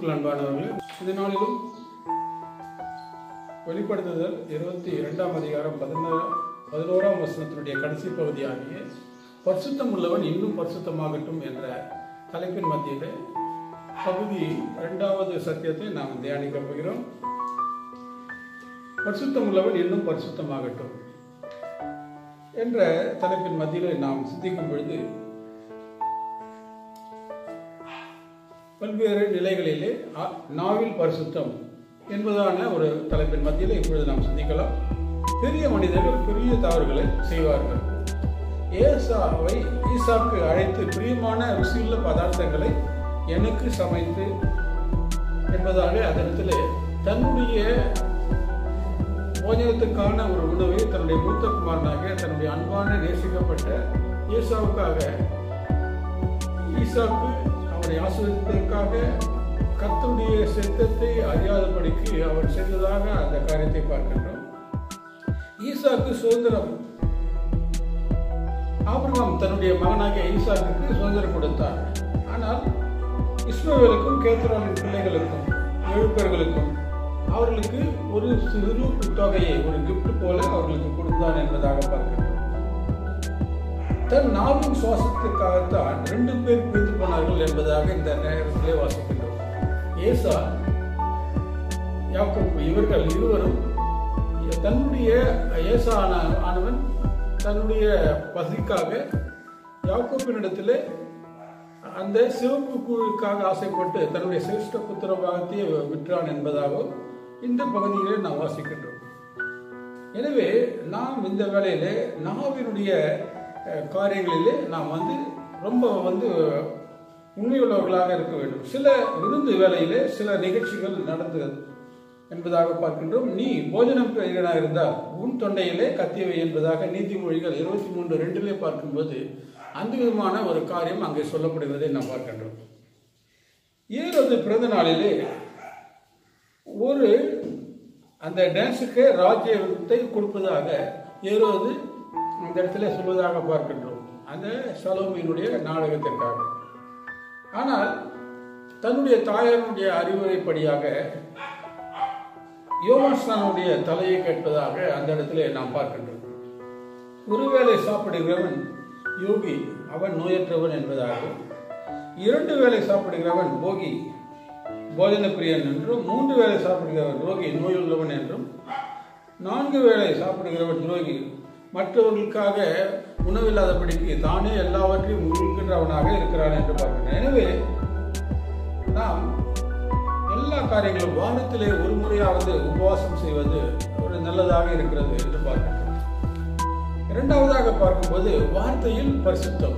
கிறிஸ்துக்கள் அன்பானவர்களே இந்த நாளிலும் வெளிப்படுத்துதல் இருபத்தி இரண்டாம் அதிகாரம் பதினோரா பதினோராம் வசனத்தினுடைய கடைசி பகுதியாகிய பரிசுத்தம் உள்ளவன் இன்னும் பரிசுத்தமாகட்டும் என்ற தலைப்பின் மத்தியில் பகுதி இரண்டாவது சத்தியத்தை நாம் தியானிக்க போகிறோம் பரிசுத்தம் உள்ளவன் இன்னும் பரிசுத்தமாகட்டும் என்ற தலைப்பின் மத்தியில் நாம் சிந்திக்கும் பொழுது பல்வேறு நிலைகளிலே அ- நாவில் பரிசுத்தம் என்பதான ஒரு தலைப்பின் மத்தியில் இப்பொழுது நாம் சிந்திக்கலாம் பெரிய மனிதர்கள் பெரிய தவறுகளை செய்வார்கள் ஏசாவை ஈசாக்கு அழைத்து பிரியமான ருசியுள்ள பதார்த்தங்களை எனக்கு சமைத்து என்பதாக அதனத்தில் தன்னுடைய போஜனத்துக்கான ஒரு உணவை தன்னுடைய மூத்த குமாரனாக தன்னுடைய அன்பான நேசிக்கப்பட்ட ஈசாவுக்காக ஈசாக்கு அவனை ஆசிரியத்திற்காக கர்த்தருடைய சித்தத்தை அறியாதபடிக்கு அவர் சென்றதாக அந்த காரியத்தை பார்க்கின்றோம் ஈசாக்கு சுதந்திரம் ஆபிரகாம் தன்னுடைய மகனாகிய ஈசாக்குக்கு சுதந்திரம் கொடுத்தார் ஆனால் இஸ்மவேலுக்கும் கேத்ரானின் பிள்ளைகளுக்கும் எழுப்பர்களுக்கும் அவர்களுக்கு ஒரு சிறு தொகையை ஒரு கிஃப்ட் போல அவர்களுக்கு கொடுத்தான் என்பதாக பார்க்கின்றோம் தன் நாவின் சுவாசத்திற்காகத்தான் ரெண்டு பேர் பிரிந்து போனார்கள் என்பதாக இந்த நேரத்திலே வாசிக்கின்றோம் ஏசா யாக்கோப்பு இவர்கள் இருவரும் தன்னுடைய ஏசா ஆன- ஆனவன் தன்னுடைய பசிக்காக யாக்கோப்பினிடத்திலே அந்த சிவப்பு கூழுக்காக ஆசைப்பட்டு தன்னுடைய சிரேஷ்ட புத்திர பாகத்தையே விற்றான் என்பதாகவும் இந்த பகுதியிலே நாம் வாசிக்கின்றோம் எனவே நாம் இந்த வேளையிலே நாவினுடைய அஹ், காரியங்களிலே நாம் வந்து ரொம்ப வந்து உண்மையுள்ளவர்களாக இருக்க வேண்டும் சில விருந்து வேளையிலே சில நிகழ்ச்சிகள் நடந்தது என்பதாக பார்க்கின்றோம் நீ போஜனம் பெறுகிறனாக இருந்தால் உன் தொண்டையிலே கத்தியவை என்பதாக நீதிமொழிகள் இருபத்தி மூன்று ரெண்டிலே பார்க்கும்போது அந்த விதமான ஒரு காரியம் அங்கே சொல்லப்படுவதை நாம் பார்க்கின்றோம் ஏழாவது பிறந்த நாளிலே ஒரு அந்த டான்ஸுக்கு ராஜ்யத்தை கொடுப்பதாக ஏறுவது அந்த இடத்துல சொல்வதாக பார்க்கின்றோம் அந்த சலோமியினுடைய நாடகத்திற்காக ஆனால் தன்னுடைய தாயாருடைய அறிவுரைப்படியாக யோகாஸ்தானுடைய தலையை கேட்பதாக அந்த இடத்துல நாம் பார்க்கின்றோம் ஒருவேளை சாப்பிடுகிறவன் யோகி அவன் நோயற்றவன் என்பதாகவும் இரண்டு வேளை சாப்பிடுகிறவன் போகி போஜன பிரியன் என்றும் மூன்று வேளை சாப்பிடுகிறவன் ரோகி நோயுள்ளவன் என்றும் நான்கு வேளை சாப்பிடுகிறவன் துரோகி மற்றவர்களுக்காக உணவில்லாதபடிக்கு தானே எல்லாவற்றையும் உள்கின்றவனாக இருக்கிறான் என்று பார்க்கிறேன் எனவே நாம் எல்லா காரியங்களும் வாரத்திலே ஒரு முறையாவது உபவாசம் செய்வது ஒரு நல்லதாக இருக்கிறது என்று பார்க்கிறோம் இரண்டாவதாக பார்க்கும்போது வார்த்தையில் பரிசுத்தம்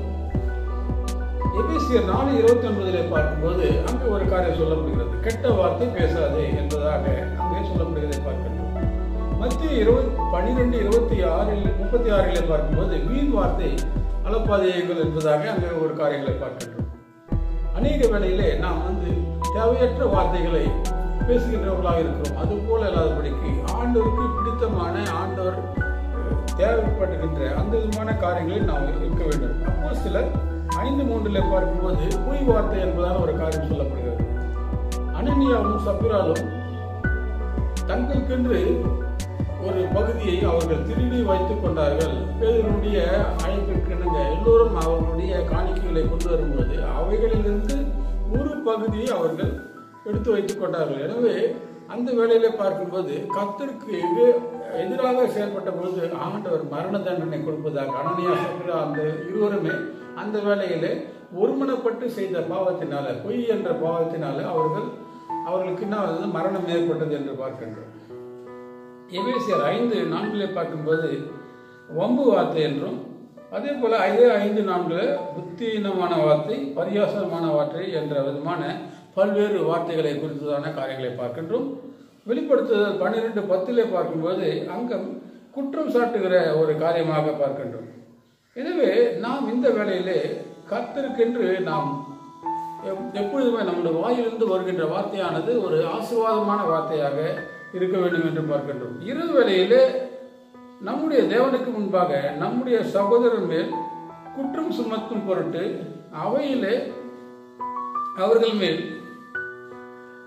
எபேசியர் நாலு இருபத்தி ஒன்பதிலே பார்க்கும்போது அங்கு ஒரு காரியம் சொல்லப்படுகிறது கெட்ட வார்த்தை பேசாதே என்பதாக அங்கே சொல்லப்படுகிறதை பார்க்கின்றோம் மத்திய இருபத்தி பன்னிரெண்டு இருபத்தி ஆறில் முப்பத்தி ஆறிலே பார்க்கும்போது வீண் வார்த்தை அளப்பாதையங்கள் என்பதாக அங்கே ஒரு காரியங்களை பார்க்கின்றோம் அநேக வேளையிலே நாம் வந்து தேவையற்ற வார்த்தைகளை பேசுகின்றவர்களாக இருக்கிறோம் அது போல இல்லாதபடிக்கு ஆண்டவருக்கு பிடித்தமான ஆண்டவர் அஹ், தேவைப்படுகின்ற அந்த விதமான காரியங்களில் நாம் இருக்க வேண்டும் அப்போ சிலர் ஐந்து மூன்றில் பார்க்கும்போது பொய் வார்த்தை என்பதான ஒரு காரியம் சொல்லப்படுகிறது அனனியாவும் சப்பிராலும் தங்களுக்கென்று ஒரு பகுதியை அவர்கள் திருடி வைத்துக் கொண்டார்கள் பேதருடைய அழைப்பிற்கு இணங்க எல்லோரும் அவர்களுடைய காணிக்கைகளை கொண்டு வரும்போது அவைகளிலிருந்து ஒரு பகுதியை அவர்கள் எடுத்து வைத்துக் கொண்டார்கள் எனவே அந்த வேளையிலே பார்க்கும்போது கர்த்தருக்கு எது- எதிராக செயல்பட்ட பொழுது ஆண்டவர் மரண தண்டனை கொடுப்பதாக அனனியா சப்பிரா அந்த இருவருமே அந்த வேளையிலே ஒருமனப்பட்டு செய்த பாவத்தினால பொய் என்ற பாவத்தினால அவர்கள் அவர்களுக்கு என்ன ஆகுது? மரணம் ஏற்பட்டது என்று பார்க்கின்றோம் எபேசியர் ஐந்து நான்கிலே பார்க்கும்போது வம்பு வார்த்தை என்றும் அதே போல ஐந்து ஐந்து நான்குல புத்தீனமான வார்த்தை பரியாசமான வார்த்தை என்ற விதமான பல்வேறு வார்த்தைகளை குறித்ததான காரியங்களை பார்க்கின்றோம் வெளிப்படுத்துதல் பன்னிரெண்டு பத்திலே பார்க்கும்போது அங்கம் குற்றம் சாட்டுகிற ஒரு காரியமாக பார்க்கின்றோம் எனவே நாம் இந்த வேளையிலே கர்த்தருக்கென்று நாம் எப்- எப்பொழுதுமே நம்முடைய வாயிலிருந்து வருகின்ற வார்த்தையானது ஒரு ஆசீர்வாதமான வார்த்தையாக இருக்க வேண்டும் என்று பார்க்கின்றோம் இரு வேளையிலே நம்முடைய தேவனுக்கு முன்பாக நம்முடைய சகோதரர் மேல் குற்றம் சுமத்தும் பொருட்டு அவையிலே அவர்கள் மேல்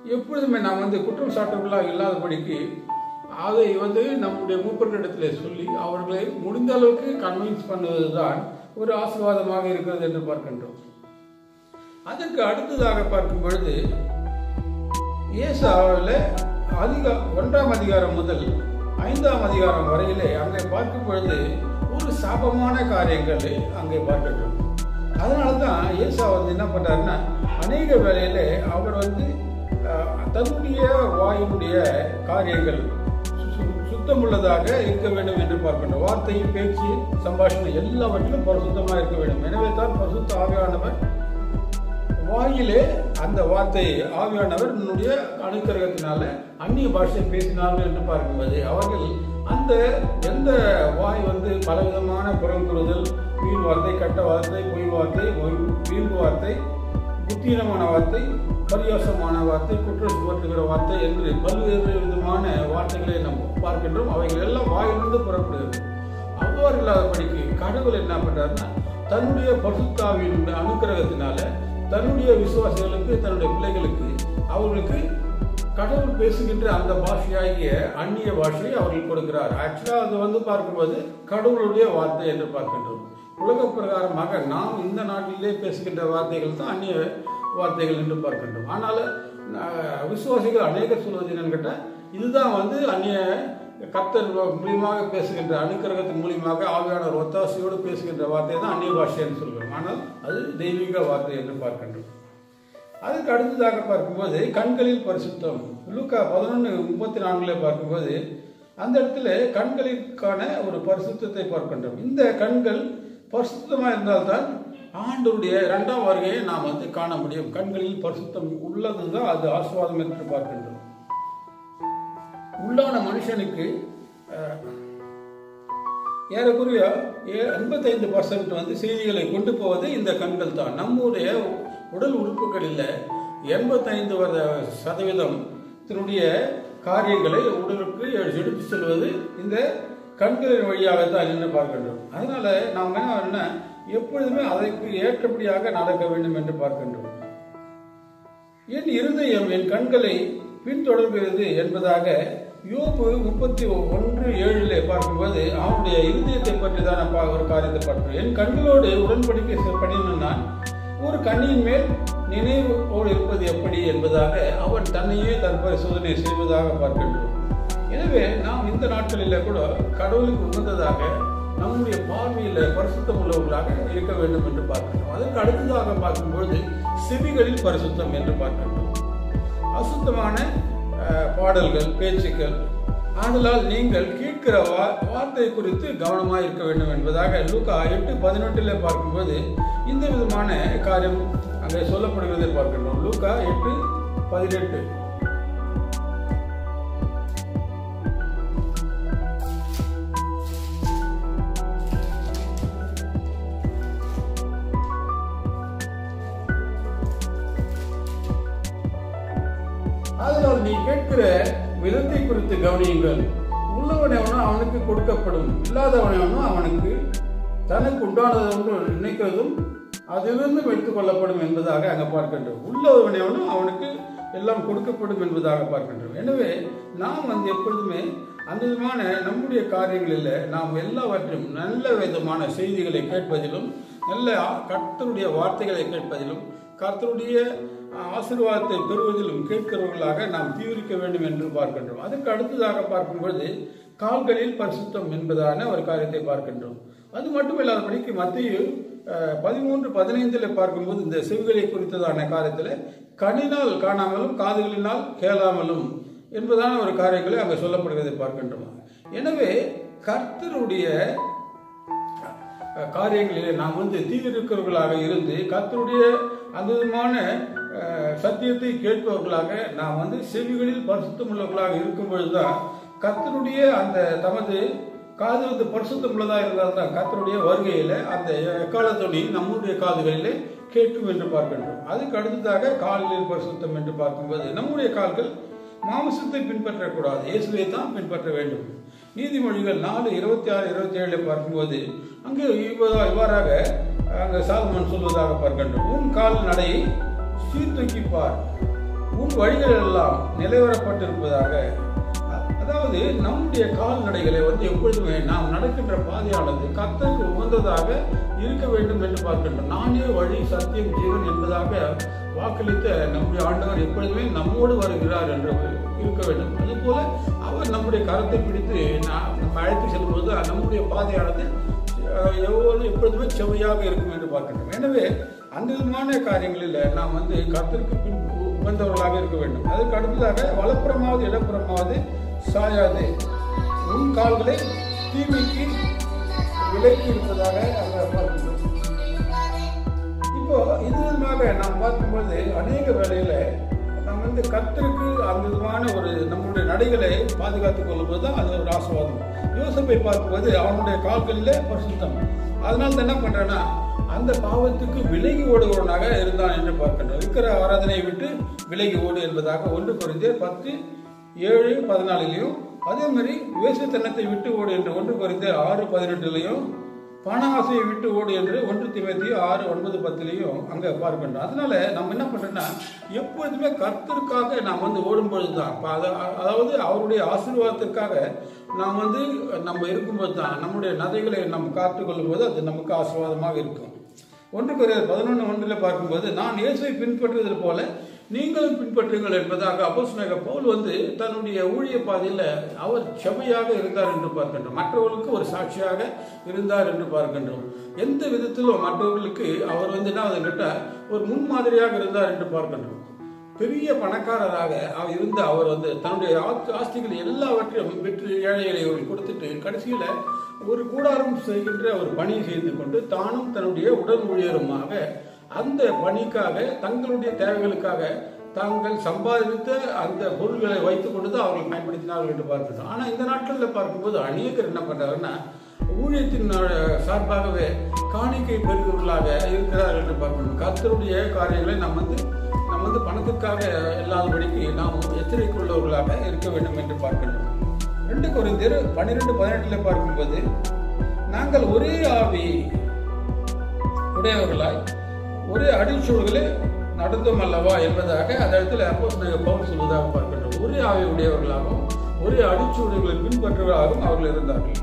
எப்பொழுதுமே நாம் வந்து குற்றம் சாட்டுகளாக இல்லாதபடிக்கு அதை வந்து நம்முடைய மூப்பர்களிடத்தில் சொல்லி அவர்களை முடிந்த அளவுக்கு கன்வின்ஸ் பண்ணுவதுதான் ஒரு ஆசீர்வாதமாக இருக்கிறது என்று பார்க்கின்றோம் அதற்கு அடுத்ததாக பார்க்கும் பொழுது ஏசாவில் அதிக ஒன்றாம் அதிகாரம் முதல் ஐந்தாம் அதிகாரம் வரையிலே அங்கே பார்க்கும் பொழுது ஒரு சாபமான காரியங்களை அங்கே பார்க்கின்றோம் அதனால தான் ஏசா வந்து என்ன பண்றாருன்னா அநேக வேளையிலே அவர் வந்து அஹ், தன்னுடைய வாயினுடைய காரியங்கள் சு- சுத்தமுள்ளதாக இருக்க வேண்டும் என்று பார்க்கின்றோம் வார்த்தை பேச்சு சம்பாஷணை எல்லாவற்றிலும் பரிசுத்தமாக இருக்க வேண்டும் எனவே தான் பரிசுத்த ஆவியானவர் வாயிலே அந்த வார்த்தை ஆவியானவர் என்னுடைய அனுக்கிரகத்தினால அந்நிய பாஷை பேசினார்கள் என்று பார்க்கும்போது அவர்கள் அந்த எந்த வாய் வந்து பலவிதமான புறங்குறுதல் வீண் வார்த்தை கட்ட வார்த்தை பொய் வார்த்தை பொய்- வீம்பு வார்த்தை புத்தீனமான வார்த்தை பரியாசமான வார்த்தை குற்றம் சுமத்துகிற வார்த்தை என்று பல்வேறு விதமான வார்த்தைகளை நாம் பார்க்கின்றோம் அவைகள் எல்லாம் வாயிலிருந்து புறப்படுகிறது அவ்வாறு இல்லாதபடிக்கு கடவுள் என்ன பண்றாருன்னா தன்னுடைய பசுத்தாவின் அனுக்கிரகத்தினால தன்னுடைய விசுவாசிகளுக்கு தன்னுடைய பிள்ளைகளுக்கு அவர்களுக்கு கடவுள் பேசுகின்ற அந்த பாஷையாகிய அந்நிய பாஷையை அவர்கள் கொடுக்கிறார் ஆக்சுவலாக அது வந்து பார்க்கும்போது கடவுளுடைய வார்த்தை என்று பார்க்கின்றோம் உலக பிரகாரமாக நாம் இந்த நாட்டிலே பேசுகின்ற வார்த்தைகள் தான் அந்நிய வார்த்தைகள் என்று பார்க்கின்றோம் ஆனால் அஹ், விசுவாசிகள் அநேகர் சொல்வது என்னன்னு கேட்டால் இதுதான் வந்து அந்நிய கர்த்தர் மூலியமாக பேசுகின்ற அனுக்கிரகத்தின் மூலியமாக ஆவியானவர் ஒத்தாசையோடு பேசுகின்ற வார்த்தை தான் அந்நிய பாஷைன்னு சொல்கிறோம் ஆனால் அது தெய்வீக வார்த்தை என்று பார்க்கின்றோம் அதுக்கு அடுத்ததாக பார்க்கும்போது கண்களில் பரிசுத்தம் லூக்கா பதினொன்று முப்பத்தி நான்குல பார்க்கும்போது அந்த இடத்துல கண்களுக்கான ஒரு பரிசுத்தத்தை பார்க்கின்றோம் இந்த கண்கள் பரிசுத்தமாக இருந்தால்தான் ஆண்டவருடைய இரண்டாம் வருகையை நாம் வந்து காண முடியும் கண்களில் பரிசுத்தம் உள்ளதுதான் அது ஆசுவாதம் என்று பார்க்கின்றோம் உள்ளான மனுஷனுக்கு அஹ், ஏறக்குறைய எண்பத்தைந்து பர்சன்ட் வந்து செய்திகளை கொண்டு போவது இந்த கண்கள் தான் நம்முடைய உடல் உறுப்புகளில் எண்பத்தைந்து வர சதவீதம் இதனுடைய காரியங்களை உடலுக்கு எடுத்து செல்வது இந்த கண்களின் வழியாக தான் என்று பார்க்கின்றோம் அதனால நாம் என்ன என்ன எப்பொழுதுமே அதற்கு ஏற்றபடியாக நடக்க வேண்டும் என்று பார்க்கின்றோம் என் இருதயம் என் கண்களை பின்தொடர்கிறது என்பதாக யோபு முப்பத்தி ஒன்று ஏழிலே பார்க்கும்போது அவனுடைய இருதயத்தை பற்றி தான் நான் பா- ஒரு காரியத்தை பார்க்கிறேன் என் கண்களோடு உடன்படிக்கை செ- பண்ணினேன் நான் ஒரு கண்ணின் மேல் நினைவோடு இருப்பது எப்படி என்பதாக அவன் தன்னையே தற்பரிசோதனை செய்வதாக பார்க்கின்றோம் எனவே நாம் இந்த நாட்களில் கூட கடவுளுக்கு உகந்ததாக நம்முடைய பார்வையில் பரிசுத்தம் உள்ளவர்களாக இருக்க வேண்டும் என்று பார்க்கின்றோம் அதற்கு அடுத்ததாக பார்க்கும்பொழுது செவிகளில் பரிசுத்தம் என்று பார்க்கின்றோம் அசுத்தமான அஹ், பாடல்கள் பேச்சுக்கள் ஆதலால் நீங்கள் கேட்கிற வா வார்த்தை குறித்து கவனமாக இருக்க வேண்டும் என்பதாக லூக்கா எட்டு பதினெட்டில் பார்க்கும்போது இந்த விதமான காரியம் அங்கே சொல்லப்படுகிறதை பார்க்கின்றோம் லூக்கா எட்டு பதினெட்டு அதனால் நீ கேட்கிற விதத்தை குறித்து கவனியுங்கள் உள்ளவன் எவனோ அவனுக்கு கொடுக்கப்படும் இல்லாதவன் எவனோ அவனுக்கு தனக்கு உண்டானது ஒன்று நினைக்கிறதும் அதிலிருந்து எடுத்துக் கொள்ளப்படும் என்பதாக அங்கே பார்க்கின்றோம் உள்ளவன் எவனோ அவனுக்கு எல்லாம் கொடுக்கப்படும் என்பதாக பார்க்கின்றோம் எனவே நாம் வந்து எப்பொழுதுமே அந்த விதமான நம்முடைய காரியங்களில் நாம் எல்லாவற்றையும் நல்ல விதமான செய்திகளை கேட்பதிலும் நல்ல ஆ- கர்த்தருடைய வார்த்தைகளை கேட்பதிலும் கர்த்தருடைய ஆசீர்வாதத்தை பெறுவதிலும் கேட்கிறவர்களாக நாம் தீவிரிக்க வேண்டும் என்று பார்க்கின்றோம் அதற்கு அடுத்ததாக பார்க்கும்பொழுது கால்களில் பரிசுத்தம் என்பதான ஒரு காரியத்தை பார்க்கின்றோம் அது மட்டுமில்லாதபடிக்கு மத்திய பதிமூன்று பதினைந்தில் பார்க்கும்போது இந்த செவிகளை குறித்ததான காரியத்தில் கண்ணினால் காணாமலும் காதுகளினால் கேளாமலும் என்பதான ஒரு காரியங்களை அங்கே சொல்லப்படுவதை பார்க்கின்றோம் எனவே கர்த்தருடைய அஹ், காரியங்களிலே நாம் வந்து தீவிரிக்கிறவர்களாக இருந்து கர்த்தருடைய அந்த விதமான அஹ், சத்தியத்தை கேட்பவர்களாக நாம் வந்து செவிகளில் பரிசுத்தம் உள்ளவர்களாக இருக்கும் பொழுதுதான் கர்த்தருடைய அந்த தமது காது வந்து பரிசுத்தம் உள்ளதாக இருந்தால் தான் கர்த்தருடைய வருகையில் அந்த எக்கால துணி நம்முடைய காதுகளிலே கேட்கும் என்று பார்க்கின்றோம் அதுக்கு அடுத்ததாக கால்களில் பரிசுத்தம் என்று பார்க்கும்போது நம்முடைய கால்கள் மாமிசத்தை பின்பற்றக்கூடாது இயேசுவை தான் பின்பற்ற வேண்டும் நீதிமொழிகள் நாலு இருபத்தி ஆறு இருபத்தி ஏழுல பார்க்கும்போது அங்கே இவ்வா- இவ்வாறாக அங்கே சாலமன் சொல்வதாக பார்க்கின்றோம் உன் கால் நடையை சீர்தூக்கி பார் உன் வழிகள் எல்லாம் நிலைவரப்பட்டிருப்பதாக அ- அதாவது நம்முடைய கால்நடைகளை வந்து எப்பொழுதுமே நாம் நடக்கின்ற பாதையானது கர்த்தருக்கு உகந்ததாக இருக்க வேண்டும் என்று பார்க்கின்றோம் நானே வழி சத்தியம் ஜீவன் என்பதாக வாக்களித்த நம்முடைய ஆண்டவர் எப்பொழுதுமே நம்மோடு வருகிறார் என்று இருக்க வேண்டும் அதுபோல அவர் நம்முடைய கரத்தை பிடித்து நான் நம்ம அழைத்து செல்லும்போது நம்முடைய பாதையானது அஹ், எவ்வளவு எப்பொழுதுமே செவ்வையாக இருக்கும் என்று பார்க்கின்றோம் எனவே அந்த விதமான காரியங்களில் நாம் வந்து கர்த்தருக்கு பின் உகந்தவர்களாக இருக்க வேண்டும் அதற்கு அடுத்ததாக வலப்புறமாவது இடப்புறமாவது சாயாது உன் கால்களை தீமைக்கு விலக்கி இருப்பதாக அங்கே பார்க்கின்றோம் இப்போ இது விதமாக நாம் பார்க்கும்போது அநேக வேளையில நாம் வந்து கர்த்தருக்கு அந்த விதமான ஒரு நம்முடைய நடைகளை பாதுகாத்துக் கொள்ளும்போது தான் அது ஒரு ஆசீர்வாதம் யோசப்பை பார்க்கும்போது அவனுடைய கால்களிலே பரிசுத்தம் அதனால தான் என்ன பண்றேன்னா அந்த பாவத்துக்கு விலகி ஓடுகிறவனாக இருந்தான் என்று பார்க்கின்றோம் இருக்கிற ஆராதனையை விட்டு விலகி ஓடு என்பதாக ஒன்று குறைந்தே பத்து ஏழு பதினாலிலையும் அதே மாதிரி வேசுத்தனத்தை விட்டு ஓடு என்று ஒன்று குறைந்தே ஆறு பதினெட்டுலையும் பண ஆசையை விட்டு ஓடு என்று ஒன்று திமேத்தியோ ஆறு ஒன்பது பத்துலையும் அங்கே பார்க்கின்றோம் அதனால நம்ம என்ன பண்றோம்னா எப்பொழுதுமே கர்த்தருக்காக நாம் வந்து ஓடும்பொழுது தான் அப்ப அத- அதாவது அவருடைய ஆசீர்வாதத்திற்காக நாம் வந்து நம்ம இருக்கும்போது தான் நம்முடைய நதைகளை நம்ம காத்துக் கொள்ளும்போது அது நமக்கு ஆசீர்வாதமாக இருக்கும் ஒன்று குறைய பதினொன்று ஒன்றில் பார்க்கும்போது நான் இயேசுவை பின்பற்றுவது போல நீங்களும் பின்பற்றுங்கள் என்பதாக அப்போஸ்தலனாகிய பவுல் வந்து தன்னுடைய ஊழிய பாதையில் அவர் செவையாக இருந்தார் என்று பார்க்கின்றோம் மற்றவர்களுக்கு ஒரு சாட்சியாக இருந்தார் என்று பார்க்கின்றோம் எந்த விதத்திலும் மற்றவர்களுக்கு அவர் வந்து என்ன கிட்ட ஒரு முன்மாதிரியாக இருந்தார் என்று பார்க்கின்றோம் பெரிய பணக்காரராக அவர் இருந்த அவர் வந்து தன்னுடைய ஆஸ்தி- ஆஸ்திகள் எல்லாவற்றையும் விற்று ஏழைகளை கொடுத்துட்டு கடைசியில் ஒரு கூடாரம் செய்கின்ற ஒரு பணியை செய்து கொண்டு தானும் தன்னுடைய உடல் ஊழியருமாக அந்த பணிக்காக தங்களுடைய தேவைகளுக்காக தாங்கள் சம்பாதித்த அந்த பொருள்களை வைத்துக் கொண்டு தான் அவர்கள் பயன்படுத்தினார்கள் என்று பார்க்கிறோம் ஆனால் இந்த நாட்களில் பார்க்கும்போது அநேகர் என்ன பண்றாருன்னா ஊழியத்தின் அஹ், சார்பாகவே காணிக்கை பெறுகிறவர்களாக இருக்கிறார்கள் என்று பார்க்கணும் கர்த்தருடைய காரியங்களை நாம் வந்து நாம் வந்து பணத்துக்காக இல்லாதபடிக்கு நாம் எச்சரிக்கை உள்ளவர்களாக இருக்க வேண்டும் என்று பார்க்கின்றோம் ரெண்டு குறைந்தர் பன்னிரெண்டு பதினெட்டுல பார்க்கும்போது நாங்கள் ஒரே ஆவி உடையவர்களாய் ஒரே அடிச்சூழலே நடந்தோம் அல்லவா என்பதாக அந்த இடத்துல அப்போ பவுல் சொல்வதாக பார்க்கின்றோம் ஒரே ஆவி உடையவர்களாகவும் ஒரே அடிச்சூழல்களை பின்பற்றுவர்களாகவும் அவர்கள் இருந்தார்கள்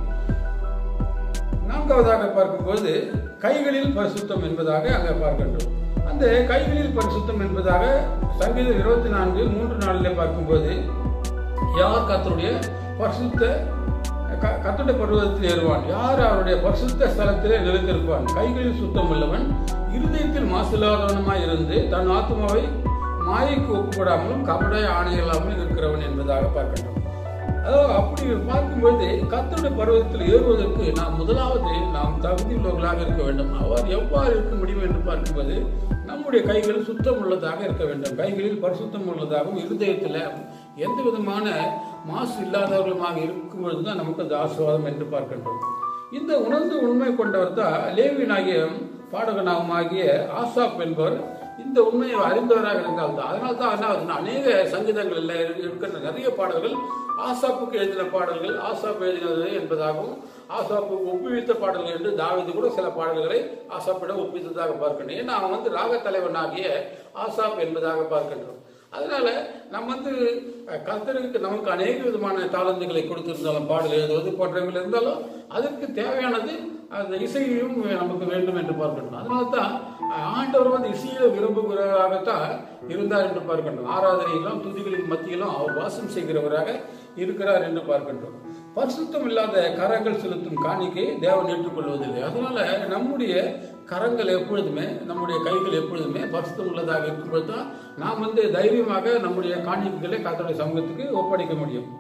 நான்காவதாக பார்க்கும்போது கைகளில் பரிசுத்தம் என்பதாக அங்கே பார்க்கின்றோம் அந்த கைகளில் பரிசுத்தம் என்பதாக சங்கீதம் இருபத்தி நான்கு மூன்று நாளிலே பார்க்கும்போது யார் கர்த்தருடைய பரிசுத்த க- கர்த்தருடைய பருவத்தில் ஏறுவான் யார் அவருடைய பரிசுத்த ஸ்தலத்திலே நிலைத்திருப்பான் கைகளில் சுத்தம் உள்ளவன் இருதயத்தில் மாசில்லாதவனுமாய் இருந்து தன் ஆத்மாவை மாயைக்கு ஒப்புப்படாமலும் கபட ஆணையில்லாமலும் இருக்கிறவன் என்பதாக பார்க்கின்றோம் அதாவது அப்படி பார்க்கும்போது கர்த்தருடைய பருவத்தில் ஏறுவதற்கு நாம் முதலாவது நாம் தகுதி உள்ளவர்களாக இருக்க வேண்டும் அவர் எவ்வாறு இருக்க முடியும் என்று பார்க்கும்போது நம்முடைய கைகள் சுத்தம் உள்ளதாக இருக்க வேண்டும் கைகளில் பரிசுத்தம் உள்ளதாகவும் இருதயத்தில் எந்த விதமான மாசு இல்லாதவர்களுமாக இருக்கும்பொழுது தான் நமக்கு அது ஆசீர்வாதம் என்று பார்க்கின்றோம் இந்த உணர்ந்து உண்மை கொண்டவர் தான் லேவியனாகிய பாடகனாகுமாகிய ஆசாப் என்பவர் இந்த உண்மையை அறிந்தவராக இருந்தால் தான் அதனால தான் என்ன ஆகுதுன்னா, அநேக சங்கீதங்களில் இருக்கின்ற நிறைய பாடல்கள் ஆசாப்புக்கு எழுதின பாடல்கள் ஆசாப் எழுதினது என்பதாகவும் ஆசாப்புக்கு ஒப்புவித்த பாடல்கள் என்று தாவீது கூட சில பாடல்களை ஆசாப்பிடம் ஒப்புவித்ததாக பார்க்கணும் ஏன்னா அவன் வந்து ராக தலைவனாகிய ஆசாப் என்பதாக பார்க்கின்றோம் அதனால நம்ம வந்து அஹ், கர்த்தருக்கு நமக்கு அநேக விதமான தாளந்துகளை கொடுத்திருந்தாலும் பாடல் எழுதுவது போன்றவர்கள் இருந்தாலும் அதற்கு தேவையானது அந்த இசையும் நமக்கு வேண்டும் என்று பார்க்கணும் அதனால தான் அஹ், ஆண்டவர் வந்து இசையை விரும்புகிறவராகத்தான் இருந்தார் என்று பார்க்கின்றோம் ஆராதனையிலும் துதிகளின் மத்தியிலும் அவர் வாசம் செய்கிறவராக இருக்கிறார் என்று பார்க்கின்றோம் பரிசுத்தம் இல்லாத கரங்கள் செலுத்தும் காணிக்கை தேவன் ஏற்றுக்கொள்வதில்லை அதனால நம்முடைய கரங்கள் எப்பொழுதுமே நம்முடைய கைகள் எப்பொழுதுமே பரிசுத்தம் உள்ளதாக இருக்கும்போது தான் நாம் வந்து தைரியமாக நம்முடைய காணிக்கைகளை கர்த்தருடைய சமூகத்துக்கு ஒப்படைக்க முடியும்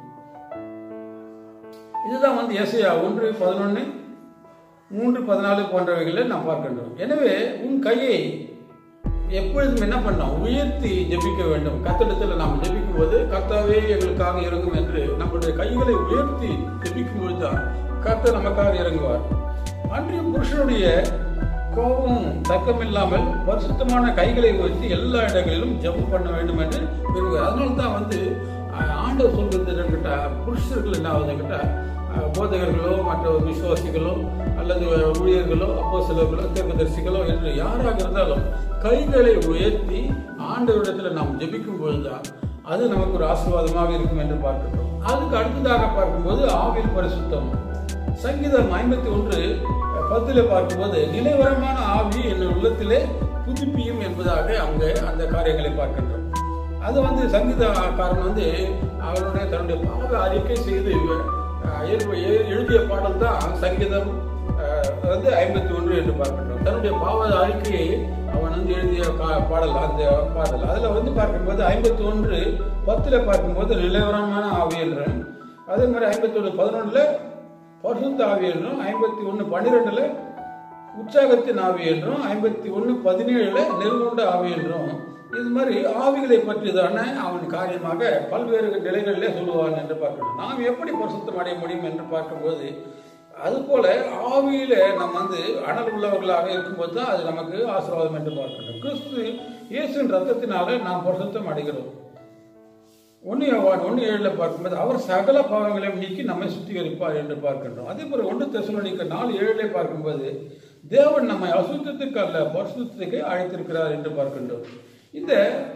இதுதான் வந்து எஸ்ஐயா ஒன்று பதினொன்று மூன்று பதினாலு போன்றவைகளை நாம் பார்க்கின்றோம் எனவே உன் கையை எப்பொழுதும் என்ன பண்ணோம் உயர்த்தி ஜெபிக்க வேண்டும் கத்தடத்தில் நாம் ஜெபிக்கும் போது கர்த்தாவே எங்களுக்காக இறங்கும் என்று நம்முடைய கைகளை உயர்த்தி ஜெபிக்கும் பொழுது தான் கர்த்தர் நமக்காக இறங்குவார் அன்றைய புருஷனுடைய கோபம் தக்கமில்லாமல் பரிசுத்தமான கைகளை உயர்த்தி எல்லா இடங்களிலும் ஜெபம் பண்ண வேண்டும் என்று விரும்புகிறார் அதனால தான் வந்து அஹ், ஆண்டவர் சொல்கிறது கிட்ட புருஷர்கள் என்ன ஆகுது கிட்ட அஹ், போதகர்களோ மற்ற விசுவாசிகளோ அல்லது அல்லது ஊழியர்களோ அப்போ சிலர்களோ தீர்க்கதரிசிகளோ என்று யாராக இருந்தாலும் கைகளை உயர்த்தி ஆண்டவரிடத்தில் நாம் ஜெபிக்கும் பொழுதுதான் அது நமக்கு ஒரு ஆசீர்வாதமாக இருக்கும் என்று பார்க்கிறோம் அதுக்கு அடுத்ததாக பார்க்கும்போது ஆவில் பரிசுத்தம் சங்கீதம் ஐம்பத்தி ஒன்று பத்துல பார்க்கும்போது நிலைவரமான ஆவி என் உள்ளத்திலே புதுப்பியும் என்பதாக அங்கே அந்த காரியங்களை பார்க்கின்றோம் அது வந்து சங்கீதக்காரன் வந்து அவருடைய தன்னுடைய பாவ அறிக்கை செய்து அஹ், எழு- எழு- எழுதிய பாடல் தான் சங்கீதம் அஹ், வந்து ஐம்பத்தி ஒன்று என்று பார்க்கின்றோம் தன்னுடைய பாவ அறிக்கையை அவன் வந்து எழுதிய கா- பாடல் அந்த பாடல் அதுல வந்து பார்க்கும்போது ஐம்பத்தி ஒன்று பத்துல பார்க்கும்போது நிலவரமான ஆவி என்றும் அதே மாதிரி ஐம்பத்தி ஒன்று பதினொன்றுல பரிசுத்த ஆவி என்றும் ஐம்பத்தி ஒன்று பன்னிரெண்டுல உற்சாகத்தின் ஆவி என்றும் ஐம்பத்தி ஒன்று பதினேழுல நெருங்குண்ட ஆவி என்றும் இது மாதிரி ஆவிகளை பற்றி தானே அவன் காரியமாக பல்வேறு நிலைகளிலே சொல்லுவான் என்று பார்க்கணும் நாம் எப்படி பரிசுத்தம் அடைய முடியும் என்று பார்க்கும்போது அதுபோல ஆவியில நம்ம வந்து அனல் உள்ளவர்களாக இருக்கும்போது தான் அது நமக்கு ஆசீர்வாதம் என்று பார்க்கணும் கிறிஸ்து இயேசுவின் ரத்தத்தினால நாம் பரிசுத்தம் அடைகிறோம் ஒன்று யோவான் ஒன்று ஏழில் பார்க்கும்போது அவர் சகல பாவங்களையும் நீக்கி நம்மை சுத்திகரிப்பார் என்று பார்க்கின்றோம் அதே போல ஒன்று தெசலோனிக்க நாலு ஏழிலே பார்க்கும்போது தேவன் நம்மை அசுத்தத்துக்கு அல்ல பரிசுத்தத்துக்கு அழைத்திருக்கிறார் என்று பார்க்கின்றோம் இந்த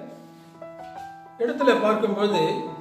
இடத்துல பார்க்கும்போது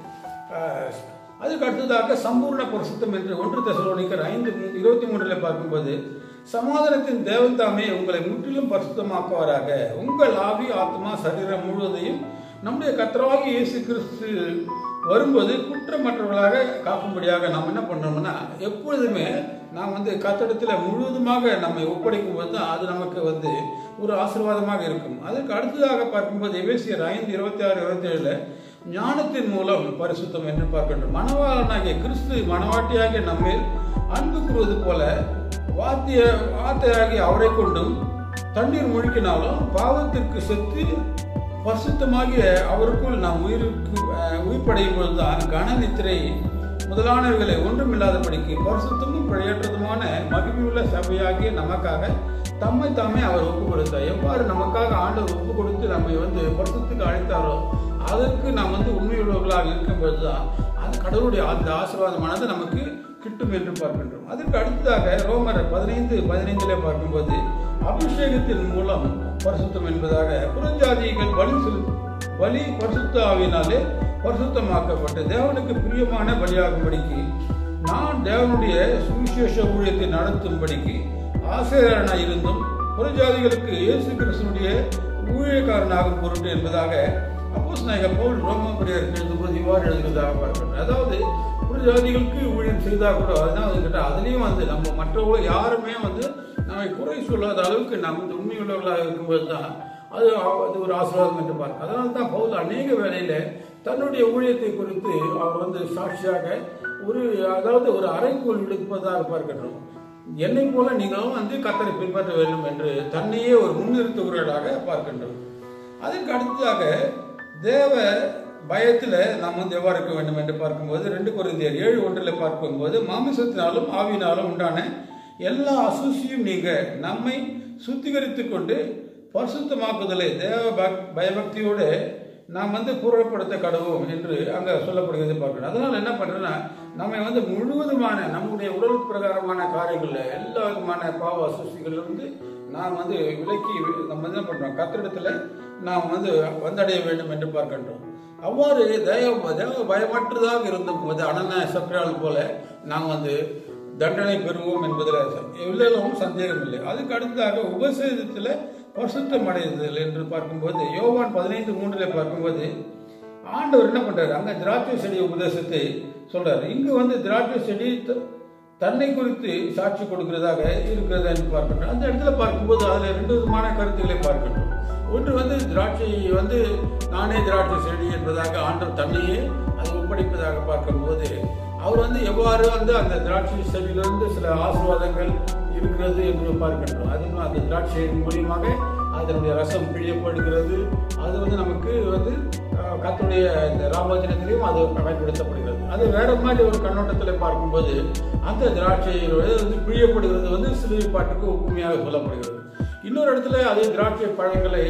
ஆஹ், அதுக்கு அடுத்ததாக சம்பூர்ண பரிசுத்தம் என்று ஒன்று தெசலோனிக்கர் ஐந்து மூ- இருபத்தி மூன்றில் பார்க்கும்போது சமாதானத்தின் தேவன் தாமே உங்களை முற்றிலும் பரிசுத்தமாக்குவாராக உங்கள் ஆவி ஆத்மா சரீரம் முழுவதையும் நம்முடைய கர்த்தராகி இயேசு கிறிஸ்து வரும்போது குற்றமற்றவர்களாக காக்கும்படியாக நாம் என்ன பண்றோம்னா எப்பொழுதுமே நாம் வந்து கத்தடத்தில் முழுவதுமாக நம்மை ஒப்படைக்கும் போது தான் அது நமக்கு வந்து ஒரு ஆசீர்வாதமாக இருக்கும் அதுக்கு அடுத்ததாக பார்க்கும்போது எபேசியர் ஐந்து இருபத்தி ஆறு இருபத்தி ஏழுல ஞானத்தின் மூலம் பரிசுத்தம் என்று பார்க்கின்றோம் மணவாளனாகிய கிறிஸ்து மணவாட்டியாகிய நம்மேல் அன்பு கூறுவது போல வாத்திய வார்த்தையாகிய அவரை கொண்டும் தண்ணீர் முழுக்கினாலும் பாவத்திற்கு செத்து பரிசுத்தமாகிய அவருக்குள் நாம் உயிருக்கு அஹ், உயிர்ப்படையும் பொழுதுதான் கன நித்திரை முதலானவர்களை ஒன்றுமில்லாதபடிக்கு பரிசுத்தமும் பிழையற்றதுமான மகிமையுள்ள சபையாகிய நமக்காக தம்மை தாமே அவர் ஒப்பு கொடுத்தார் எவ்வாறு நமக்காக ஆண்டவர் ஒப்பு கொடுத்து நம்மை வந்து பரிசுத்துக்கு அழைத்தாரோ அதற்கு நாம் வந்து உண்மையுள்ளவர்களாக இருக்கும்போது தான் அந்த கடவுளுடைய அந்த ஆசீர்வாதமானது நமக்கு கிட்டும் என்று பார்க்கின்றோம் அதற்கு அடுத்ததாக ரோமர் பதினைந்து பதினைந்திலே பார்க்கும்போது அபிஷேகத்தின் மூலம் பரிசுத்தம் என்பதாக புறஜாதிகள் பலி செலு பலி பரிசுத்த ஆவியினாலே பரிசுத்தமாக்கப்பட்டு தேவனுக்கு பிரியமான பலியாகும்படிக்கு நான் தேவனுடைய சுவிசேஷ ஊழியத்தை நடத்தும்படிக்கு ஆசிரியரான இருந்தும் புறஜாதிகளுக்கு இயேசு கிறிஸ்துனுடைய ஊழியக்காரனாகும் பொருட்டு என்பதாக அப்போஸ் நாயக பவுல் ரோமாபுரியர் எழுதும்போது இவ்வாறு எழுதுவதாக பார்க்கிறோம் அதாவது புறஜாதிகளுக்கு ஊழியம் செய்தால் கூட அதுதான் வந்துக்கிட்ட அதுலேயும் வந்து நம்ம மற்றவங்களும் யாருமே வந்து நம்மை குறை சொல்லாத அளவுக்கு நம்ம வந்து உண்மையுள்ளவர்களாக இருக்கும்போது தான் அது அது ஒரு ஆசீர்வாதம் என்று பார்க்க அதனால தான் பவுல் அநேக வேளையில தன்னுடைய ஊழியத்தை குறித்து அவர் வந்து சாட்சியாக ஒரு அதாவது ஒரு அறைகோள் விடுப்பதாக பார்க்கின்றோம் என்னை போல நீங்களும் வந்து கத்தரை பின்பற்ற வேண்டும் என்று தன்னையே ஒரு முன்னிறுத்துகிறவர்களாக பார்க்கின்றோம் அதற்கு அடுத்ததாக தேவ பயத்தில் நாம் வந்து எவ்வாறு இருக்க வேண்டும் என்று பார்க்கும்போது ரெண்டு குறைந்தியர் ஏழு ஒன்றில் பார்க்கும்போது மாமிசத்தினாலும் ஆவியினாலும் உண்டான எல்லா அசூசியும் நீங்க நம்மை சுத்திகரித்து கொண்டு பரிசுத்தமாக்குதலை தேவ பக்- பயபக்தியோடு நாம் வந்து பூர்வப்படுத்த கடவோம் என்று அங்கே சொல்லப்படுகிறது பார்க்கணும் அதனால் என்ன பண்ணுறேன்னா நம்மை வந்து முழுவதுமான நம்முடைய உடல் பிரகாரமான காரியங்களில் எல்லா விதமான பாவ அசூசிகளிலிருந்து நாம் வந்து விலக்கி நம்ம என்ன பண்ணுறோம் கத்திடத்தில் நாம் வந்து வந்தடைய வேண்டும் என்று பார்க்கின்றோம் அவ்வாறு தேவ தேவ பயமற்றதாக இருந்தபோது அனன சக்கரால் போல நாம் வந்து தண்டனை பெறுவோம் என்பதில் எவ்வளவும் சந்தேகம் இல்லை அதுக்கு அடுத்ததாக உபசேதத்தில் பரிசுத்தம் அடைதல் என்று பார்க்கும்போது யோவான் பதினைந்து மூன்றில் பார்க்கும்போது ஆண்டவர் என்ன பண்றாரு அங்க திராட்சை செடி உபதேசத்தை சொல்றாரு இங்கு வந்து திராட்சை செடி த- தன்னை குறித்து சாட்சி கொடுக்கிறதாக இருக்கிறதா என்று பார்க்கின்றோம் அந்த இடத்துல பார்க்கும்போது அதுல ரெண்டு விதமான கருத்துக்களை பார்க்கின்றோம் ஒன்று வந்து திராட்சை வந்து நானே திராட்சை செடி என்பதாக ஆண்டவர் தன்னையே அது ஒப்படைப்பதாக பார்க்கும்போது அவர் வந்து எவ்வாறு வந்து அந்த திராட்சை செடியிலிருந்து சில ஆசீர்வாதங்கள் இருக்கிறது என்று பார்க்கின்றோம் அது அந்த திராட்சையின் மூலியமாக அதனுடைய ரசம் பிழியப்படுகிறது அது வந்து நமக்கு வந்து அஹ், கர்த்தருடைய இந்த ராமோஜனத்திலையும் அது பயன்படுத்தப்படுகிறது அது வேற மாதிரி ஒரு கண்ணோட்டத்தில் பார்க்கும்போது அந்த திராட்சையோட வந்து பிழியப்படுகிறது வந்து சிலுவை பாட்டுக்கு ஒப்புமையாக சொல்லப்படுகிறது இன்னொரு இடத்துல அதே திராட்சை பழங்களை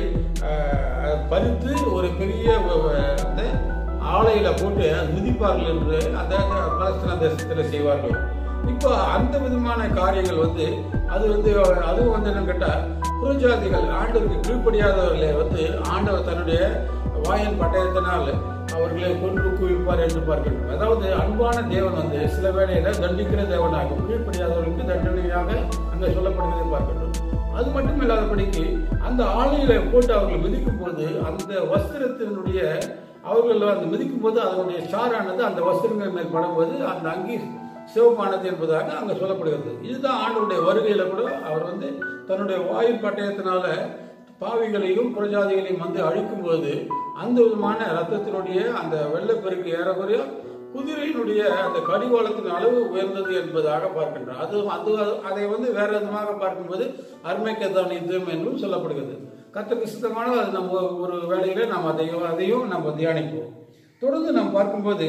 அஹ், பறித்து ஒரு பெரிய ஒ- அந்த ஆலையில போட்டு மிதிப்பார்கள் என்று அந்த பாலஸ்தீன தேசத்தில் செய்வார்கள் இப்போ அந்த விதமான காரியங்கள் வந்து அது வந்து அதுவும் வந்து என்ன கேட்டா புறஜாதிகள் ஆண்டவருக்கு கீழ்ப்படியாதவர்களை வந்து ஆண்டவர் தன்னுடைய வாயின் பட்டயத்தினால் அவர்களை கொன்று குவிப்பார் என்று பார்க்கின்றோம் அதாவது அன்பான தேவன் வந்து சில வேளையில தண்டிக்கிற தேவனாகும் கீழ்ப்படியாதவர்களுக்கு தண்டனையாக அங்கே சொல்லப்படுகிறதை பார்க்கின்றோம் அது மட்டும் இல்லாதபடிக்கு அந்த ஆலையில போட்டு அவர்கள் மிதிக்கும் போது அந்த வஸ்திரத்தினுடைய அவர்கள் அந்த மிதிக்கும் போது அதனுடைய சாரானது அந்த வஸ்திரங்கள் மேல் படும்போது அந்த அங்கி சிவப்பானது என்பதாக அங்க சொல்லப்படுகிறது இதுதான் ஆண்டவருடைய வருகையில கூட அவர் வந்து தன்னுடைய வாயு பட்டயத்தினால பாவிகளையும் புறஜாதிகளையும் வந்து அழிக்கும் போது அந்த விதமான ரத்தத்தினுடைய அந்த வெள்ளப்பெருக்கு ஏறக்குறைய குதிரையினுடைய அந்த கடிவாளத்தின் அளவு உயர்ந்தது என்பதாக பார்க்கின்றோம் அது அது அதை வந்து வேற விதமாக பார்க்கும்போது அருமைக்கத்தான் யுத்தம் என்றும் சொல்லப்படுகிறது கத்தருக்கு சுத்தமான அது நம்ம ஒரு வேளையில நாம் அதையும் அதையும் நம்ம தியானிப்போம் தொடர்ந்து நாம் பார்க்கும்போது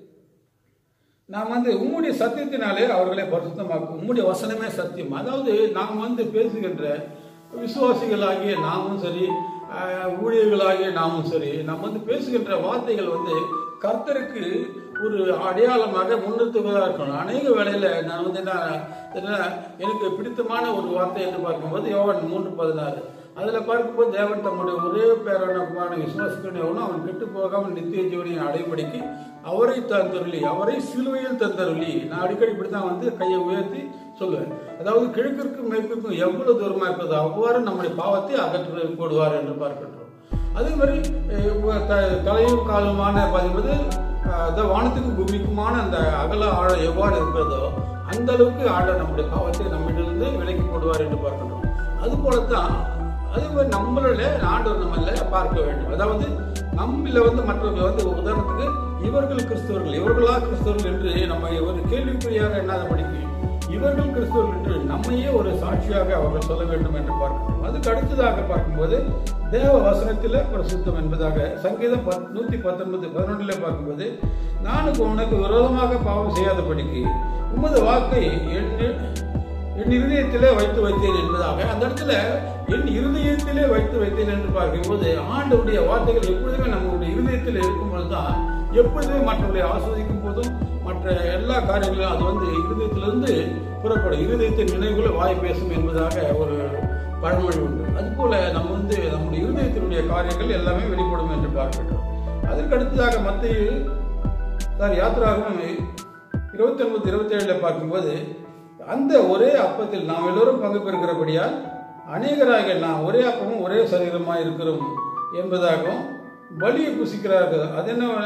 நாம் வந்து உம்முடைய சத்தியத்தினாலே அவர்களை பரிசுத்தமாக்கும் உம்முடைய வசனமே சத்தியம் அதாவது நாம் வந்து பேசுகின்ற விசுவாசிகளாகிய நாமும் சரி ஆஹ், ஊழியர்களாகிய நாமும் சரி நாம் வந்து பேசுகின்ற வார்த்தைகள் வந்து கர்த்தருக்கு ஒரு அடையாளமாக முன்னிறுத்துவதாக இருக்கணும் அநேக வேளையில நான் வந்து என்ன என்ன எனக்கு பிடித்தமான ஒரு வார்த்தை என்று பார்க்கும்போது யோவான் மூன்று பதினாறு அதுல பார்க்கும்போது தேவன் தம்முடைய ஒரே பேரான விசுவாசிக்கணும் அவன் கெட்டு போகாமல் நித்திய ஜீவனையின் அடைபடிக்கு அவரை தந்தருளி அவரை சிலுவையில் தந்தருளி நான் அடிக்கடி இப்படித்தான் வந்து கையை உயர்த்தி சொல்லுவேன் அதாவது கிழக்கிற்கும் மேற்கிற்கும் எவ்வளவு தூரமா இருப்பது அவ்வாறு நம்முடைய பாவத்தை அகற்று போடுவார் என்று பார்க்கின்றோம் அதே மாதிரி அஹ், த- தலையும் காலுமான பார்க்கும்போது அஹ், அந்த வானத்துக்கு பூமிக்குமான அந்த அகல ஆழம் எவ்வாறு இருக்கிறதோ அந்த அளவுக்கு ஆழ நம்முடைய பாவத்தை நம்மிடமிருந்து விலக்கி போடுவார் என்று பார்க்கின்றோம் அது போலத்தான் அதே மாதிரி நம்மள ஆண்டவர் நம்மள பார்க்க வேண்டும் அதாவது நம்மள வந்து மற்றவர்கள் வந்து உதாரணத்துக்கு இவர்கள் கிறிஸ்தவர்கள் இவர்களா கிறிஸ்தவர்கள் என்று நம்ம ஒரு கேள்விக்குறியாக எண்ணாதபடிக்கு இவர்கள் கிறிஸ்தவர்கள் என்று நம்மையே ஒரு சாட்சியாக அவர்கள் சொல்ல வேண்டும் என்று பார்க்கிறோம் அதுக்கு அடுத்ததாக பார்க்கும்போது தேவ வசனத்தில் பிரசுத்தம் என்பதாக சங்கீதம் பத் நூற்றி பத்தொன்பது பதினொன்றில் பார்க்கும்போது நானுக்கு உனக்கு விரோதமாக பாவம் செய்யாதபடிக்கு உமது வாக்கை எண்ணி என் இருதயத்திலே வைத்து வைத்தேன் என்பதாக அந்த இடத்துல என் இருதயத்திலே வைத்து வைத்தேன் என்று பார்க்கும்போது ஆண்டவருடைய வார்த்தைகள் எப்பொழுதுமே நம்மளுடைய இருதயத்தில் இருக்கும்போது தான் எப்பொழுதுமே மற்றவர்களை ஆஸ்வதிக்கும் போதும் மற்ற எல்லா காரியங்களும் அது வந்து இருதயத்திலிருந்து புறப்படும் இருதயத்தின் நினைவுகளை வாய் பேசும் என்பதாக ஒரு பழமொழி உண்டு அதுபோல நம்ம வந்து நம்முடைய இருதயத்தினுடைய காரியங்கள் எல்லாமே வெளிப்படும் என்று பார்க்கின்றோம் அதற்கு அடுத்ததாக மத்திய சார் யாத்திராகவும் இருபத்தி ஒன்பது இருபத்தி ஏழுல பார்க்கும்போது அந்த ஒரே அப்பத்தில் நாம் எல்லோரும் பங்கு பெறுகிறபடியால் அநேகராக நாம் ஒரே அப்பமும் ஒரே சரீரமாக இருக்கிறோம் என்பதாகவும் பலியை புசிக்கிறார்கள் அது என்ன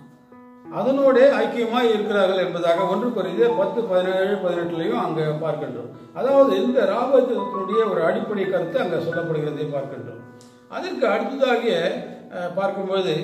அதனோட ஐக்கியமாய் இருக்கிறார்கள் என்பதாக ஒன்று குறைந்த பத்து பதினேழு பதினெட்டுலையும் அங்கே பார்க்கின்றோம் அதாவது இந்த ராபத்தினுடைய ஒரு அடிப்படை கருத்து அங்கே சொல்லப்படுகிறதை பார்க்கின்றோம் அதற்கு அடுத்ததாகிய அஹ், பார்க்கும்போது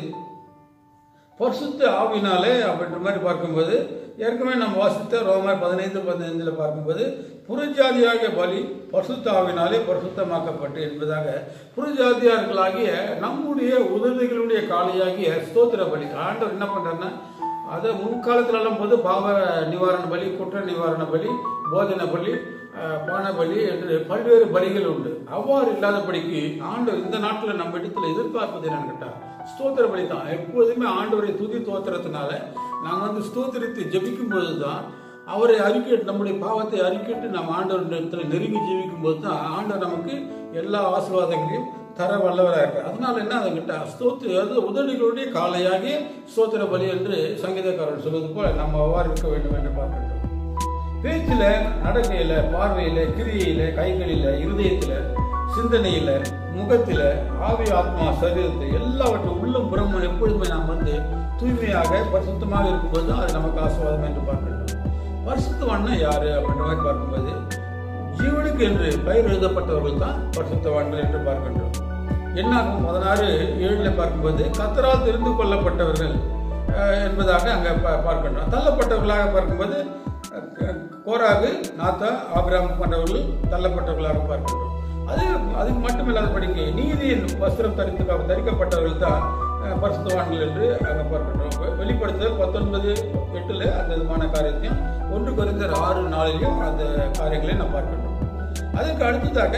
பரிசுத்த ஆவினாலே அப்படின்ற மாதிரி பார்க்கும்போது ஏற்கனவே நம்ம வாசித்த ரோமர் பதினைந்து பதினைந்தில் பார்க்கும்போது புறஜாதியாகிய பலி பரிசுத்த ஆவினாலே பரிசுத்தமாக்கப்பட்டு என்பதாக புறஜாதியார்களாகிய நம்முடைய உதவிகளுடைய காலையாகிய ஸ்தோத்திர பலி ஆண்டவர் என்ன பண்றாருன்னா அதை முன்காலத்திலெல்லாம் போது பாவ நிவாரண பலி குற்ற நிவாரண பலி போஜன பலி அஹ், பான பலி என்று பல்வேறு பலிகள் உண்டு அவ்வாறு இல்லாதபடிக்கு ஆண்டவர் இந்த நாட்டில் நம்ம இடத்துல எதிர்பார்ப்பது என்னன்னு கேட்டா ஸ்தோத்திர பலி தான் எப்போதுமே ஆண்டவரை துதி தோத்திரத்தினால நாங்கள் வந்து ஸ்தோத்திரித்து ஜெபிக்கும் போது தான் அவரை அறிக்கையிட்டு நம்முடைய பாவத்தை அறிக்கையிட்டு நம்ம ஆண்டவர் இடத்துல நெருங்கி ஜீவிக்கும் போது தான் ஆண்டவர் நமக்கு எல்லா ஆசீர்வாதங்களையும் தர வல்லவராக இருக்கார் அதனால என்ன அதை கிட்ட ஸ்தோத்திர அதாவது உதவிகளுடைய காலையாகி ஸ்தோத்திர பலி என்று சங்கீதக்காரர் சொல்வது போல நம்ம அவ்வாறு இருக்க வேண்டும் என்று பார்க்கின்றோம் பேச்சில நடக்கையில பார்வையில கிரியையில கைகளில இருதயத்துல சிந்தனையில முகத்தில ஆவி ஆத்மா சரீரத்தை எல்லாவற்றும் உள்ளம் புறமும் எப்பொழுதுமே நாம் வந்து தூய்மையாக பரிசுத்தமாக இருக்கும்போது தான் அது நமக்கு ஆசீர்வாதம் என்று பார்க்கின்றோம் பரிசுத்தவான்னா யாரு அப்படின்ற மாதிரி பார்க்கும்போது ஜீவனுக்கு என்று பெயர் எழுதப்பட்டவர்கள் தான் பரிசுத்தவான்கள் என்று பார்க்கின்றோம் என்னாகும் பதினாறு ஏழுல பார்க்கும்போது கத்தரால் தெரிந்து கொள்ளப்பட்டவர்கள் அஹ், என்பதாக அங்கே பா- பார்க்கின்றோம் தள்ளப்பட்டவர்களாக பார்க்கும்போது அஹ், கோராகு நாத்தா ஆபிராம் போன்றவர்கள் தள்ளப்பட்டவர்களாக பார்க்கின்றோம் அது அதுக்கு மட்டுமில்லாதபடிக்கு நீதியின் வஸ்திரம் தரித்து தரிக்கப்பட்டவர்கள் தான் அஹ், பரிசுத்தவான்கள் என்று அங்கே பார்க்கின்றோம் வெ- வெளிப்படுத்துதல் பத்தொன்பது எட்டுல அந்த விதமான காரியத்தையும் ஒன்று குறைந்த ஆறு நாளிலையும் அந்த காரியங்களை நாம் பார்க்கின்றோம் அதற்கு அடுத்ததாக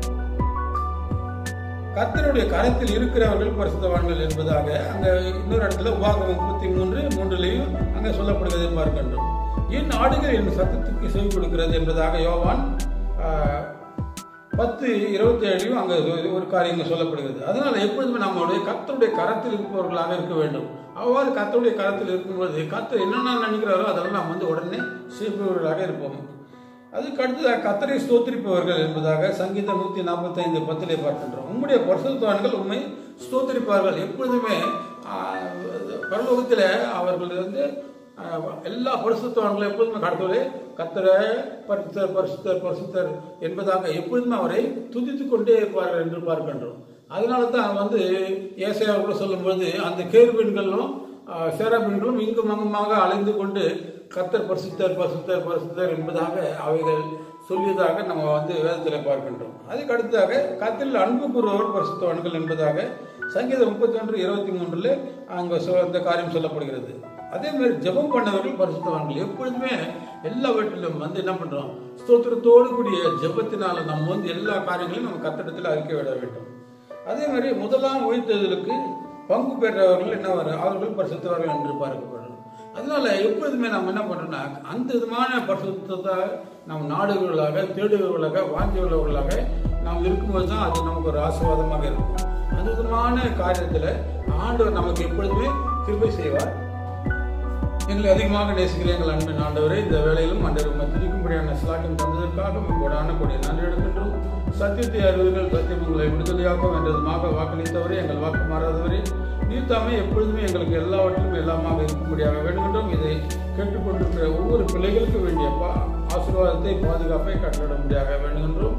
கர்த்தருடைய கரத்தில் இருக்கிறவர்கள் பரிசுத்தவான்கள் என்பதாக அங்க இன்னொரு இடத்துல உபாகம் முப்பத்தி மூன்று மூன்றுலையும் அங்க சொல்லப்படுவதை பார்க்கின்றோம் என் ஆடுகள் என் சத்தத்துக்கு செவி கொடுக்கிறது என்பதாக யோவான் ஆஹ், பத்து இருபத்தி ஏழையும் அங்கே ஒரு காரியம் சொல்லப்படுகிறது அதனால எப்பொழுதுமே நம்மளுடைய கர்த்தருடைய கரத்தில் இருப்பவர்களாக இருக்க வேண்டும் அவ்வாறு கர்த்தருடைய கரத்தில் இருக்கும்போது கர்த்தர் என்னென்ன நினைக்கிறாரோ அதெல்லாம் நாம் வந்து உடனே செய்பவர்களாக இருப்போம் அதுக்கு அடுத்ததாக கத்தரை ஸ்தோத்திரிப்பவர்கள் என்பதாக சங்கீதம் நூற்றி நாற்பத்தைந்து பத்திலே பார்க்கின்றோம் உம்முடைய பரிசுத்தவான்கள் உண்மை ஸ்தோத்திரிப்பார்கள் எப்பொழுதுமே ஆஹ், பரலோகத்தில் அவர்கள் வந்து ஆஹ், எல்லா பரிசுத்தவான்களும் எப்பொழுதுமே கடத்தவரே கத்தர பரிசுத்தர் பரிசுத்தர் பரிசுத்தர் என்பதாக எப்பொழுதுமே அவரை துதித்துக் கொண்டே இருப்பார்கள் என்று பார்க்கின்றோம் அதனால தான் வந்து ஏசையா கூட சொல்லும்போது அந்த கேருபீன்களும் சேராபீன்களும் இங்கும் அங்குமாக அலைந்து கொண்டு கத்தர் பரிசுத்தர் பரிசுத்தர் பரிசுத்தர் என்பதாக அவைகள் சொல்லியதாக நம்ம வந்து வேதத்தில் பார்க்கின்றோம் அதுக்கு அடுத்ததாக கத்தில் அன்பு கூறுபவர் பரிசுத்தவான்கள் என்பதாக சங்கீதம் முப்பத்தி ஒன்று இருபத்தி மூன்றில் அங்கே சொ இந்த காரியம் சொல்லப்படுகிறது அதே மாதிரி ஜெபம் பண்ணவர்கள் பரிசுத்தவான்கள் எப்பொழுதுமே எல்லாவற்றிலும் வந்து என்ன பண்றோம் ஸ்தோத்திரத்தோடு கூடிய ஜெபத்தினால நம்ம வந்து எல்லா காரியங்களையும் நம்ம கத்திடத்தில் அறிக்கை விட வேண்டும் அதே மாதிரி முதலாம் உயிர்த்தெழுதலுக்கு பங்கு பெற்றவர்கள் என்ன வரும் அவர்கள் பரிசுத்தவர்கள் என்று பார்க்கப்படும் அதனால எப்பொழுதுமே நம்ம என்ன பண்றோம்னா அந்த விதமான பரிசுத்தத்தை நாம் நாடுகளாக தேடுகிறவர்களாக வாங்கியவர்களாக நாம் இருக்கும்போது தான் அது நமக்கு ஒரு ஆசீர்வாதமாக இருக்கும் அந்த விதமான காரியத்தில் ஆண்டவர் நமக்கு எப்பொழுதுமே கிருபை செய்வார் எங்களை அதிகமாக நேசிக்கிற எங்கள் அன்பின் ஆண்டவரே இந்த வேளையிலும் ஆண்டவர் உண்மை துதிக்கும்படியான சிலாக்கம் தந்ததற்காக கொடான கொடிய நன்றி எடுக்கின்றோம் சத்தியத்தை அறிவீர்கள் சத்தியம் உங்களை விடுதலையாக்கும் என்றதுமாக வாக்களித்தவரே எங்கள் வாக்கு மாறாதவரே நீர் தாமே எப்பொழுதுமே எங்களுக்கு எல்லாவற்றிலும் எல்லாமாக இருக்கும்படியாக வேண்டுகின்றோம் இதை கேட்டுக்கொண்டிருக்கிற ஒவ்வொரு பிள்ளைகளுக்கு வேண்டிய பா ஆசீர்வாதத்தை பாதுகாப்பை கட்டளிடும்படியாக வேண்டுகின்றோம்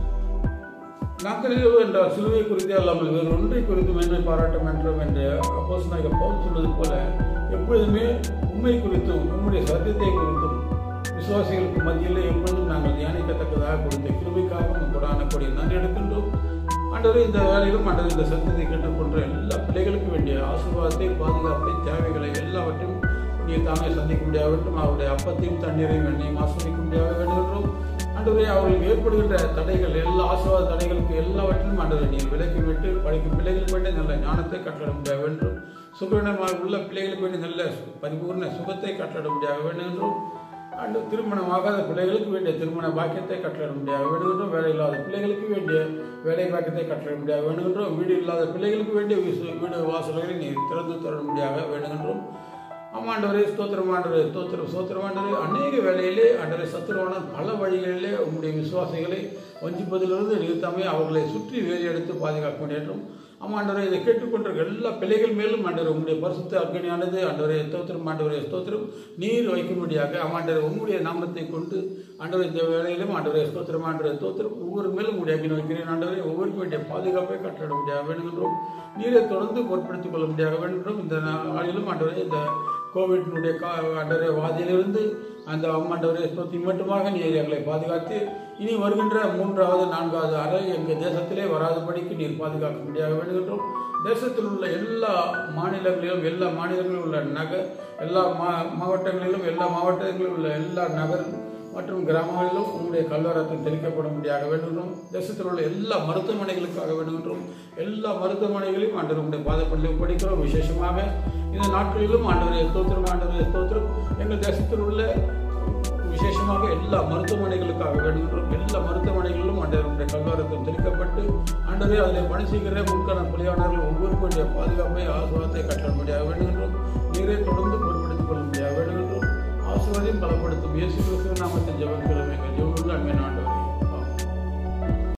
நாட்களில் என்ற சிலுவை குறித்தே அல்லாமல் வேறு ஒன்றை குறித்து மேன்மை பாராட்ட வேண்டும் என்று அப்போஸ் நாயக பவுல் சொல்வது போல எப்பொழுதுமே உண்மை குறித்தும் உம்முடைய சத்தியத்தை குறித்தும் விசுவாசிகளுக்கு மத்தியில் எப்பொழுதும் நாங்கள் தியானிக்கத்தக்கதாக கொடுத்த கிருபைக்காக உங்கள் கொடான கொடி நன்றி எடுக்கின்றோம் ஆண்டவரே இந்த வேலையிலும் ஆண்டவர் இந்த சத்தியத்தை கேட்டுக்கொண்ட எல்லா பிள்ளைகளுக்கு வேண்டிய ஆசீர்வாதத்தை பாதுகாப்பை தேவைகளை எல்லாவற்றையும் நீ தாமே சந்திக்க முடியாது வேண்டும் அவருடைய அப்பத்தையும் தண்ணீரையும் எண்ணையும் ஆஸ்வதிக்க முடியாது வேண்டுகின்றோம் ஆண்டவரே அவர்களுக்கு ஏற்படுகின்ற தடைகள் எல்லா ஆசீர்வாத தடைகளுக்கு எல்லாவற்றிலும் ஆண்டவரை நீ விலக்கி விட்டு படிக்கும் பிள்ளைகளுக்கு வேண்டிய நல்ல ஞானத்தை கட்டளை முடியாது வேண்டும் சுகவீனமாக உள்ள பிள்ளைகளுக்கு வேண்டிய நல்ல பரிபூர்ண சுகத்தை கட்டளை முடியாது வேண்டுகின்றோம் அண்டு திருமணமாகாத பிள்ளைகளுக்கு வேண்டிய திருமண பாக்கியத்தை கட்டளை முடியாது வேண்டுகின்றோம் வேலை இல்லாத பிள்ளைகளுக்கு வேண்டிய வேலை பாக்கியத்தை கட்டளை முடியாது வேண்டுகின்றோம் வீடு இல்லாத பிள்ளைகளுக்கு வேண்டிய விசு- வீடு வாசல்களை நீ திறந்து தர முடியாக வேண்டுகின்றோம் ஆமாண்டவரே ஸ்தோத்திரம் ஆண்டவரே ஸ்தோத்திரம் ஸ்தோத்திரம் ஆண்டவரே அநேக வேலையிலே ஆண்டவரே சத்துருவான பல வழிகளிலே உங்களுடைய விசுவாசிகளை வஞ்சிப்பதிலிருந்து நிறுத்தாமே அவர்களை சுற்றி வேறு எடுத்து பாதுகாக்க வேண்டும் ஆமாண்டவரே இதை கேட்டுக்கொண்டிருக்க எல்லா பிள்ளைகள் மேலும் ஆண்டவர் உங்களுடைய பரிசுத்த அக்னியானது ஆண்டவரே ஸ்தோத்திரம் ஆண்டவரே ஸ்தோத்திரம் நீர் வைக்கும்படியாக ஆமாண்டவர் உங்களுடைய நாமத்தை கொண்டு ஆண்டவர் இந்த வேலையிலும் ஆண்டவரே ஸ்தோத்திரம் ஆண்டவரே ஸ்தோத்திரம் ஒவ்வொரு மேலும் உங்களுடைய அக்னி வைக்கிறேன் ஆண்டவரே ஒவ்வொருக்கு வேண்டிய பாதுகாப்பை கட்டிட முடியாக வேண்டுகின்றோம் நீரை தொடர்ந்து பொருட்படுத்திக் கொள்ள முடியாக வேண்டுகின்றோம் இந்த நாளிலும் ஆண்டவரே இந்த கோவிட்னுடைய கா ஆண்டவரே வாதியிலிருந்து அந்த அம்மாண்டவரே ஸ்தோத்தி மட்டுமாக நீர் எங்களை பாதுகாத்து இனி வருகின்ற மூன்றாவது நான்காவது அறை எங்கள் தேசத்திலே வராதபடிக்கு நீர் பாதுகாக்க முடியாக வேண்டுகின்றோம் தேசத்தில் உள்ள எல்லா மாநிலங்களிலும் எல்லா மாநிலங்களிலும் உள்ள நகர் எல்லா மா மாவட்டங்களிலும் எல்லா மாவட்டங்களிலும் உள்ள எல்லா நகர் மற்றும் கிராமங்களிலும் உங்களுடைய கல்வரத்தம் தெளிக்கப்பட முடியாக வேண்டுகின்றோம் தேசத்தில் உள்ள எல்லா மருத்துவமனைகளுக்காக வேண்டுகின்றோம் எல்லா மருத்துவமனைகளையும் ஆண்டவர் உங்களுடைய பாதப்பள்ளியில் படிக்கிறோம் விசேஷமாக இந்த நாட்களிலும் ஆண்டவரை ஸ்தோத்திரம் ஆண்டவரை ஸ்தோத்திரம் எங்கள் தேசத்தில் உள்ள விசேஷமாக எல்லா மருத்துவமனைகளுக்காக வேண்டுகின்றோம் எல்லா மருத்துவமனைகளிலும் ஆண்டவருடைய கல்வாரத்தம் தெளிக்கப்பட்டு ஆண்டவரே அதில் பணி செய்கிற முன்கான பலியானவர்கள் ஒவ்வொருக்கும் வேண்டிய பாதுகாப்பை ஆசுவாதத்தை கட்டளை வேண்டுகின்றோம் நீரை தொடர்ந்து பொருட்படுத்திக் கொள்ள முடியாது வேண்டுகின்றோம் ஆசுவாதையும் பலப்படுத்தும் இயேசு கிறிஸ்துவின் நாமத்தில் ஜெபக்கிறோம் எங்கள் ஜெபங்கள் அன்பின் ஆண்டவர்